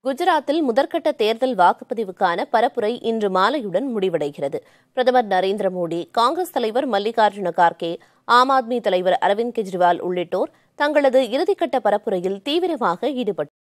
குஜராத்தில் முதற்கட்ட தேர்தல் வாக்குப்பதிவுக்கான பரப்புரை இன்று மாலையுடன் முடிவடைகிறது பிரதமர் நரேந்திர மோடி காங்கிரஸ் தலைவர் மல்லிகார்ஜுன கார்கே ஆம் ஆத்மி தலைவர் அரவிந்த் கெஜ்ரிவால் உள்ளிட்டோர் தங்களது இறுதிக்கட்ட பரப்புரையில் தீவிரமாக ஈடுபட்டு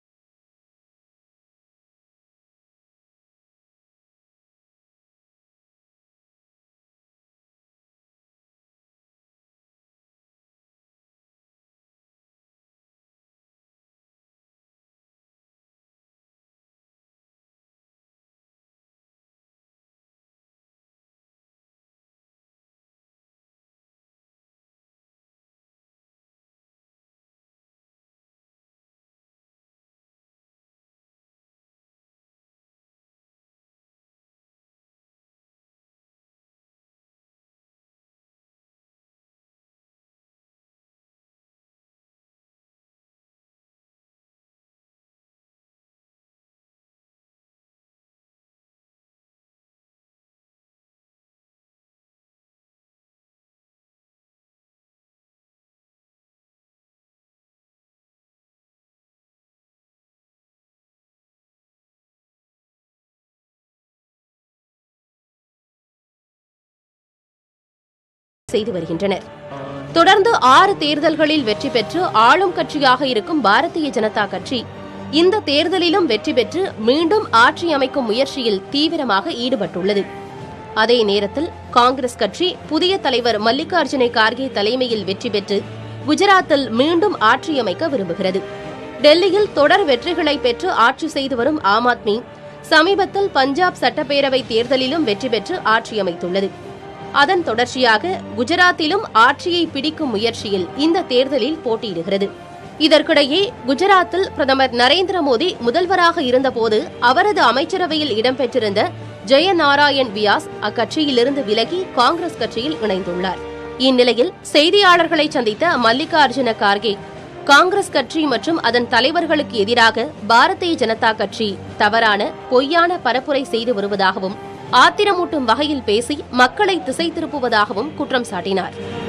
செய்து வருகின்றனர் தொடர்ந்து ஆறு தேர்தல்களில் வெற்றி பெற்று ஆளும் கட்சியாக இருக்கும் பாரதிய ஜனதா கட்சி இந்த தேர்தலிலும் வெற்றி பெற்று மீண்டும் ஆட்சி அமைக்கும் முயற்சியில் தீவிரமாக ஈடுபட்டுள்ளது அதே நேரத்தில் காங்கிரஸ் கட்சி புதிய தலைவர் மல்லிகார்ஜுன கார்கே தலைமையில் வெற்றி பெற்று குஜராத்தில் மீண்டும் ஆட்சி அமைக்க விரும்புகிறது டெல்லியில் தொடர் வெற்றிகளை பெற்று ஆட்சி செய்து வரும் ஆம் ஆத்மி சமீபத்தில் பஞ்சாப் சட்டப்பேரவை தேர்தலிலும் வெற்றி பெற்று ஆட்சி அமைத்துள்ளது அதன் தொடர்ச்சியாக குஜராத்திலும் ஆட்சியை பிடிக்கும் முயற்சியில் இந்த தேர்தலில் போட்டியிடுகிறது இதற்கிடையே குஜராத்தில் பிரதமர் நரேந்திர மோடி முதல்வராக இருந்தபோது அவரது அமைச்சரவையில் இடம்பெற்றிருந்த ஜெயநாராயண் வியாஸ் அக்கட்சியிலிருந்து விலகி காங்கிரஸ் கட்சியில் இணைந்துள்ளார் இந்நிலையில் செய்தியாளர்களை சந்தித்த மல்லிகார்ஜுன கார்கே காங்கிரஸ் கட்சி மற்றும் அதன் தலைவர்களுக்கு எதிராக பாரதிய ஜனதா கட்சி தவறான பொய்யான பரப்புரை செய்து வருவதாகவும் ஆத்திரமூட்டும் வகையில் பேசி மக்களை திசை திருப்புவதாகவும் குற்றம் சாட்டினார்